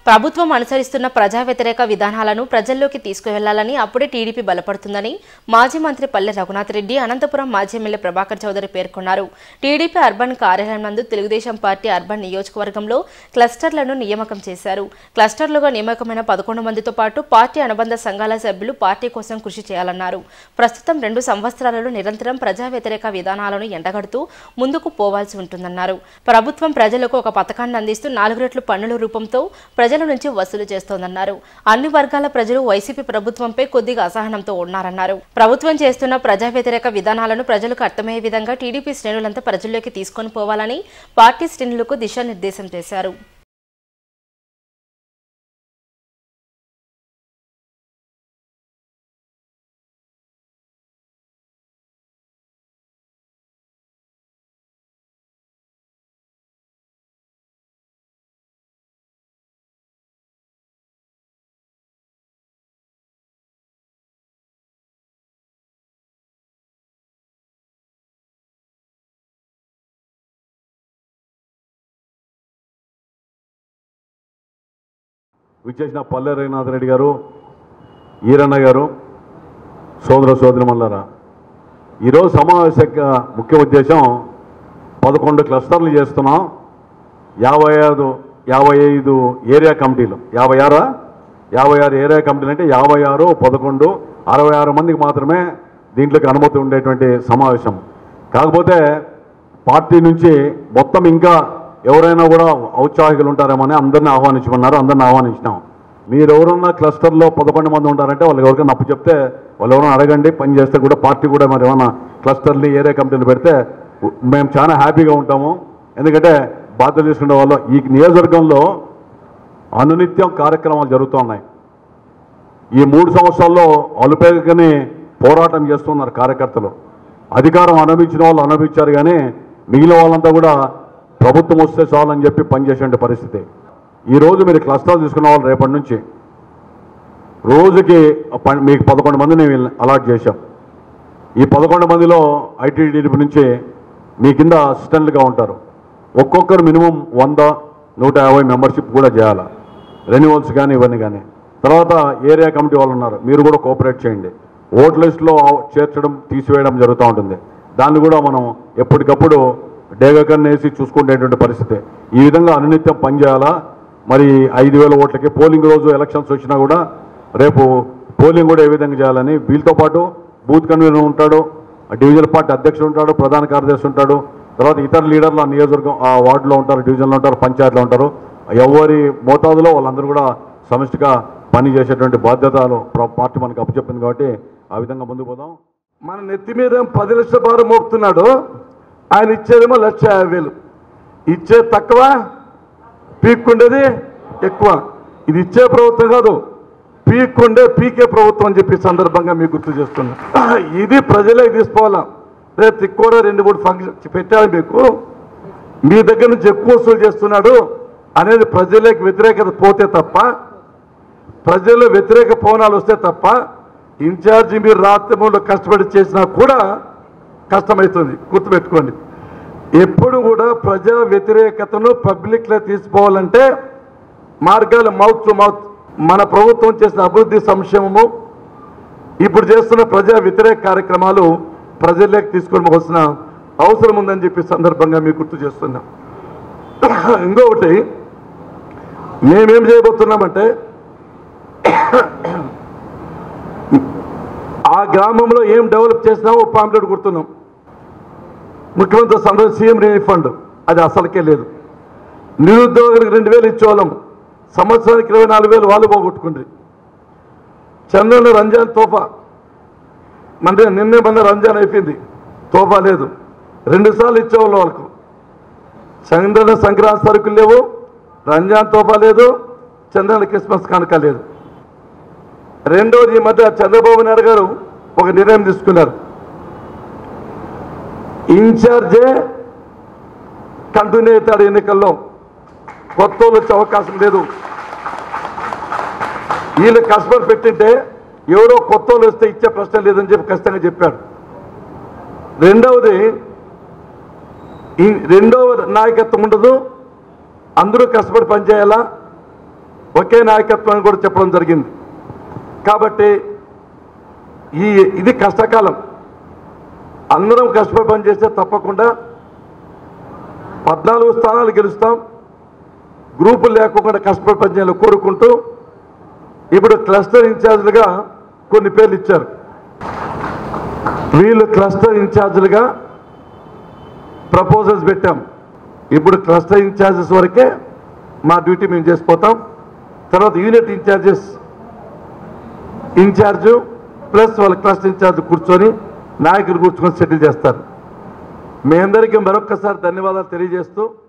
ప్రభుత్వం అనుసరిస్తున్న ప్రజా వ్యతిరేక విధానాలను ప్రజల్లోకి తీసుకువెళ్లాలని అప్పుడే టీడీపీ బలపడుతుందని మాజీ మంత్రి పల్లె రఘునాథ్ రెడ్డి అనంతపురం మాజీ ఎమ్మెల్యే ప్రభాకర్ చౌదరి పేర్కొన్నారు టీడీపీ అర్బన్ కార్యాలయం నందు తెలుగుదేశం పార్టీ అర్బన్ నియోజకవర్గంలో క్లస్టర్లను నియామకం చేశారు క్లస్టర్లుగా నియామకమైన పదకొండు మందితో పాటు పార్టీ అనుబంధ సంఘాల సభ్యులు పార్టీ కోసం కృషి చేయాలన్నారు ప్రస్తుతం రెండు సంవత్సరాలలో నిరంతరం ప్రజా వ్యతిరేక విధానాలను ఎండగడుతూ ముందుకు పోవాల్సి ఉంటుందన్నారు ప్రభుత్వం ప్రజలకు ఒక పథకాన్ని అందిస్తూ నాలుగు రెట్లు పన్నుల రూపంతో ప్రజల నుంచి వసూలు చేస్తోందన్నారు అన్ని వర్గాల ప్రజలు వైసీపీ ప్రభుత్వంపై కొద్దిగా అసహనంతో ఉన్నారన్నారు ప్రభుత్వం చేస్తున్న ప్రజా వ్యతిరేక విధానాలను ప్రజలకు అర్థమయ్యే విధంగా టీడీపీ శ్రేణులంతా ప్రజల్లోకి తీసుకొని పోవాలని పార్టీ శ్రేణులకు దిశానిర్దేశం చేశారు విచ్చేసిన పల్లె రఘునాథ్ రెడ్డి గారు ఈరన్న గారు సోదర సోదరి మల్లారా ఈరోజు సమావేశ యొక్క ముఖ్య ఉద్దేశం పదకొండు క్లస్టర్లు చేస్తున్నాం యాభై ఐదు యాభై ఐదు ఏరియా కమిటీలు యాభై ఆరా యాభై ఆరు ఏరియా కమిటీలు అంటే యాభై ఆరు పదకొండు అరవై ఆరు మందికి మాత్రమే దీంట్లోకి అనుమతి ఉండేటువంటి సమావేశం కాకపోతే పార్టీ నుంచి మొత్తం ఇంకా ఎవరైనా కూడా ఔత్సాహికులు ఉంటారేమని అందరిని ఆహ్వానించమన్నారు అందరిని ఆహ్వానించినాం మీరు ఎవరున్నా క్లస్టర్లో పదకొండు మంది ఉంటారంటే వాళ్ళకి ఎవరికైనా అప్పు చెప్తే వాళ్ళు ఎవరైనా అడగండి పని చేస్తే కూడా పార్టీ కూడా మరి ఏమైనా క్లస్టర్ని ఏరియా కమిటీలు పెడితే మేము చాలా హ్యాపీగా ఉంటాము ఎందుకంటే బాధ్యత తీసుకునే వాళ్ళు ఈ నియోజకవర్గంలో అనునిత్యం కార్యక్రమాలు జరుగుతూ ఉన్నాయి ఈ మూడు సంవత్సరాల్లో అలుపేగని పోరాటం చేస్తున్నారు కార్యకర్తలు అధికారం అనుభవించిన వాళ్ళు అనుభవించారు కానీ మిగిలిన వాళ్ళంతా కూడా ప్రభుత్వం వస్తే చాలని చెప్పి పనిచేసే పరిస్థితి ఈ రోజు మీరు క్లస్టర్లు తీసుకున్న వాళ్ళు రేపటి నుంచి రోజుకి ప- మీకు పదకొండు మందిని అలాట్ చేశాం ఈ పదకొండు మందిలో ఐటీడీపీ నుంచి మీ కింద అసిస్టెంట్లుగా ఉంటారు ఒక్కొక్కరు మినిమం వంద నూట యాభై మెంబర్షిప్ కూడా చేయాలి రెన్యువల్స్ కానీ ఇవన్నీ కానీ తర్వాత ఏరియా కమిటీ వాళ్ళు ఉన్నారు మీరు కూడా కోఆపరేట్ చేయండి ఓట్ లిస్ట్లో చేర్చడం తీసివేయడం జరుగుతూ ఉంటుంది దాన్ని కూడా మనం ఎప్పటికప్పుడు డేగకన్ వేసి చూసుకునేటువంటి పరిస్థితి ఈ విధంగా అనునిత్యం పనిచేయాలా మరి ఐదు వేల ఓట్లకి పోలింగ్ రోజు ఎలక్షన్స్ వచ్చినా కూడా రేపు పోలింగ్ కూడా ఏ విధంగా చేయాలని వీళ్ళతో పాటు బూత్ కన్వీనర్ ఉంటాడు డివిజన్ పార్టీ అధ్యక్షుడు ఉంటాడు ప్రధాన కార్యదర్శి ఉంటాడు తర్వాత ఇతర లీడర్లు ఆ నియోజకవర్గం ఆ వార్డులో ఉంటారు డివిజన్లో ఉంటారు పంచాయతీలో ఉంటారు ఎవరి మోతాదులో వాళ్ళందరూ కూడా సమిష్టిగా పని చేసేటువంటి బాధ్యతలు ప్ర- పార్టీ మనకు అప్పచెప్పింది కాబట్టి ఆ విధంగా ముందుకు పోదాం మన నెత్తి మీద పది లక్షల భారం మోపుతున్నాడు ఆయన ఇచ్చేదేమో లక్ష యాభై వేలు ఇచ్చేది తక్కువ పీక్కుండేది ఎక్కువ ఇది ఇచ్చే ప్రభుత్వం కాదు పీక్కుండే పీకే ప్రభుత్వం అని చెప్పి సందర్భంగా మీకు గుర్తు చేస్తున్నా ఇది ప్రజలే తీసుకోవాలా రేపు కూడా రెండు మూడు ఫంక్షన్ పెట్టాలి మీకు మీ దగ్గర నుంచి ఎక్కువ వసూలు చేస్తున్నాడు అనేది ప్రజలకు వ్యతిరేకత పోతే తప్ప ప్రజల్లో వ్యతిరేక పవనాలు వస్తే తప్ప ఇన్ఛార్జి మీరు రాత్రిమూలలో కష్టపడి చేసినా కూడా కష్టమవుతుంది గుర్తుపెట్టుకోండి ఎప్పుడు కూడా ప్రజా వ్యతిరేకతను పబ్లిక్లో తీసుకోవాలంటే మార్గాలు మౌత్ టు మౌత్ మన ప్రభుత్వం చేసిన అభివృద్ధి సంక్షేమము ఇప్పుడు చేస్తున్న ప్రజా వ్యతిరేక కార్యక్రమాలు ప్రజల్లోకి తీసుకొని పోవాల్సిన అవసరం ఉందని చెప్పి సందర్భంగా మీకు గుర్తు చేస్తున్నా ఇంకొకటి మేమేం చేయబోతున్నామంటే ఆ గ్రామంలో ఏం డెవలప్ చేసినామో పాంప్లెట్ గుర్తున్నాం ముఖ్యమంత్రి సందర్భ సీఎం రిలీఫ్ ఫండ్ అది అసలుకే లేదు నిరుద్యోగులకు రెండు వేలు ఇచ్చేవాళ్ళం సంవత్సరానికి ఇరవై నాలుగు వేలు వాళ్ళు పోగొట్టుకుండ్రి చంద్రుని రంజాన్ తోఫా అంటే నిన్నే మన రంజాన్ అయిపోయింది తోఫా లేదు రెండుసార్లు ఇచ్చేవాళ్ళు వాళ్ళకు చంద్రుని సంక్రాంతి సరుకులు లేవు రంజాన్ తోఫా లేదు చంద్రుని క్రిస్మస్ కానుక లేదు రెండోది ఈ మధ్య చంద్రబాబు నాయుడు గారు ఒక నిర్ణయం తీసుకున్నారు ఇన్ఛార్జే కంటిన్యూ అవుతాడు ఎన్నికల్లో కొత్త వాళ్ళు వచ్చే అవకాశం లేదు వీళ్ళు కష్టపడి పెట్టింటే ఎవరో కొత్త వాళ్ళు వస్తే ఇచ్చే ప్రశ్న లేదని చెప్పి ఖచ్చితంగా చెప్పాడు రెండవది ఈ రెండవ నాయకత్వం ఉండదు అందరూ కష్టపడి పనిచేయాలా ఒకే నాయకత్వం అని కూడా చెప్పడం జరిగింది కాబట్టి ఈ ఇది కష్టకాలం అందరం కష్టపడి పనిచేస్తే తప్పకుండా పద్నాలుగు స్థానాలు గెలుస్తాం గ్రూపులు లేకుండా కష్టపడి పనిచేయాలని కోరుకుంటూ ఇప్పుడు క్లస్టర్ ఇన్ఛార్జీలుగా కొన్ని పేర్లు ఇచ్చారు వీళ్ళు క్లస్టర్ ఇన్ఛార్జీలుగా ప్రపోజల్స్ పెట్టాం ఇప్పుడు క్లస్టర్ ఇన్ఛార్జెస్ వరకే మా డ్యూటీ మేము చేసిపోతాం తర్వాత యూనిట్ ఇన్ఛార్జెస్ ఇన్ఛార్జు ప్లస్ వాళ్ళ క్లస్టర్ ఇన్ఛార్జ్ కూర్చొని నాయకులు కూర్చొని సెటిల్ చేస్తారు మీ అందరికీ మరొక్కసారి ధన్యవాదాలు తెలియజేస్తూ